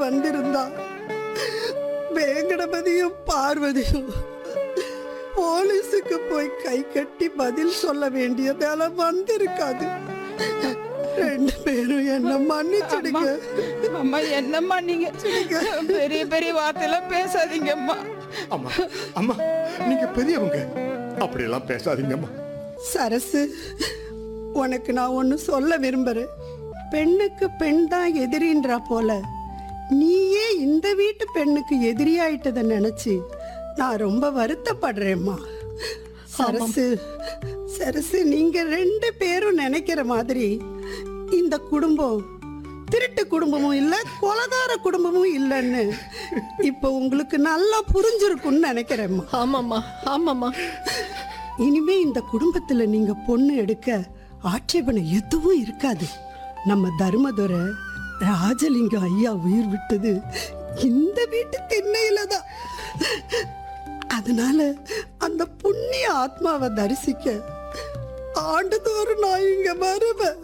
வந்திருந்தா வேங்கடபதியும் பார்வதியும் போலீஸுக்கு போய் கை கட்டி பதில் சொல்ல வேண்டிய வேலை வந்திருக்காது ரெண்டு பேரும் என்ன மன்னிச்சிடுங்க அம்மா என்னம்மா நீங்க பெரிய பெரிய வார்த்தையெல்லாம் பேசாதீங்கம்மா அம்மா அம்மா நீங்க பெரியவங்க அப்படியெல்லாம் பேசாதீங்கம்மா சரசு உனக்கு நான் ஒன்று சொல்ல விரும்புறேன் பெண்ணுக்கு பெண் தான் எதிரின்றா போல நீயே இந்த வீட்டு பெண்ணுக்கு எதிரியாயிட்டதை நினைச்சு நான் ரொம்ப வருத்தப்படுறேம்மா சரசு சரசு நீங்க ரெண்டு பேரும் நினைக்கிற மாதிரி இந்த குடும்பம் திருட்டு குடும்பமும் இல்ல கொலகார குடும்பமும் இல்லைன்னு இப்போ உங்களுக்கு நல்லா புரிஞ்சிருக்கும்னு நினைக்கிறேம்மா ஆமாம்மா ஆமாம்மா இனிமே இந்த குடும்பத்துல நீங்க பொண்ணு எடுக்க ஆட்சேபனை எதுவும் இருக்காது நம்ம தர்மதுரை ராஜலிங்கம் ஐயா உயிர் விட்டது இந்த வீட்டு திண்ணையில தான் அதனால அந்த புண்ணிய ஆத்மாவை தரிசிக்க ஆண்டுதோறும் நான் இங்க வருவேன்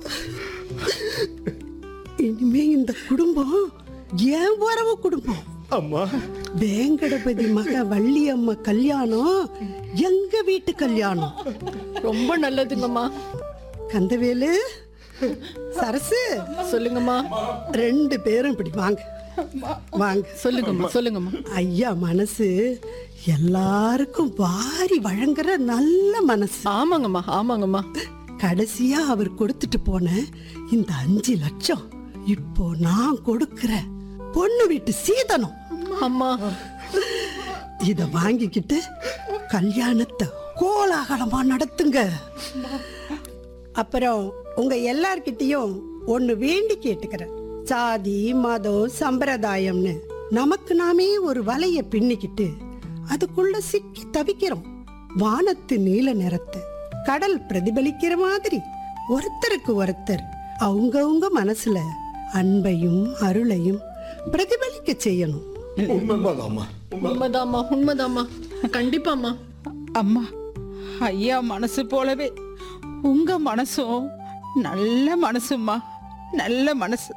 இனிமே இந்த குடும்பம் ஏன் உறவு குடும்பம் அம்மா வேங்கடபதி மக வள்ளி அம்மா கல்யாணம் எங்க வீட்டு கல்யாணம் ரொம்ப நல்லதுங்கம்மா கந்தவேலு சரசு சொல்லுங்கம்மா ரெண்டு பேரும் இப்படி வாங்க வாங்க சொல்லுங்கம்மா சொல்லுங்கம்மா ஐயா மனசு எல்லாருக்கும் வாரி வழங்குற நல்ல மனசு ஆமாங்கம்மா ஆமாங்கம்மா கடைசியா அவர் கொடுத்துட்டு போன இந்த அஞ்சு லட்சம் இப்போ நான் கொடுக்கிற பொண்ணு வீட்டு சீதனம் அம்மா இத வாங்கிக்கிட்டு கல்யாணத்தை கோலாகலமா நடத்துங்க அப்புறம் உங்க எல்லார்கிட்டயும் ஒண்ணு வேண்டி கேட்டுக்கிறேன் சாதி மதம் சம்பிரதாயம்னு நமக்கு நாமே ஒரு வலைய பின்னிக்கிட்டு அதுக்குள்ள சிக்கி தவிக்கிறோம் வானத்து நீல நிறத்தை கடல் பிரதிபலிக்கிற மாதிரி ஒருத்தருக்கு ஒருத்தர் அவங்கவங்க மனசுல அன்பையும் அருளையும் பிரதிபலிக்க செய்யணும் உண்மைதாம்மா உண்மைதாம்மா உண்மைதாம்மா கண்டிப்பாம்மா அம்மா ஐயா மனசு போலவே உங்க மனசும் நல்ல மனசும்மா நல்ல மனசு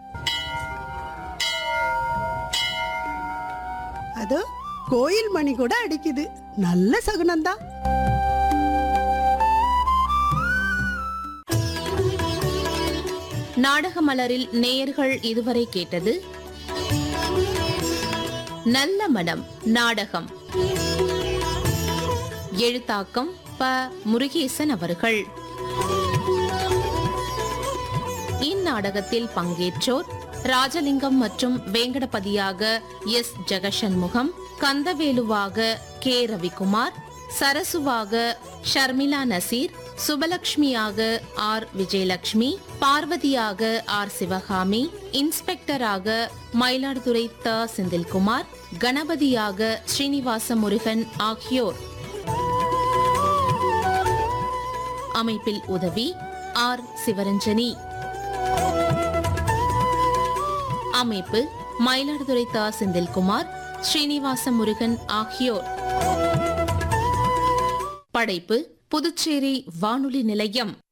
அதோ கோயில் மணி கூட அடிக்குது நல்ல சகுனம்தான் நாடக மலரில் நேயர்கள் இதுவரை கேட்டது நல்ல மனம் நாடகம் எழுத்தாக்கம் ப முருகேசன் அவர்கள் இந்நாடகத்தில் பங்கேற்றோர் ராஜலிங்கம் மற்றும் வேங்கடபதியாக எஸ் ஜெகசண்முகம் கந்தவேலுவாக கே ரவிக்குமார் சரசுவாக ஷர்மிளா நசீர் சுபலக்ஷ்மியாக ஆர் விஜயலட்சுமி பார்வதியாக ஆர் சிவகாமி இன்ஸ்பெக்டராக மயிலாடுதுறை த செந்தில்குமார் கணபதியாக ஸ்ரீனிவாச முருகன் ஆகியோர் அமைப்பில் உதவி ஆர் சிவரஞ்சனி அமைப்பு மயிலாடுதுறை தா செந்தில்குமார் ஸ்ரீனிவாச முருகன் ஆகியோர் படைப்பு புதுச்சேரி வானொலி நிலையம்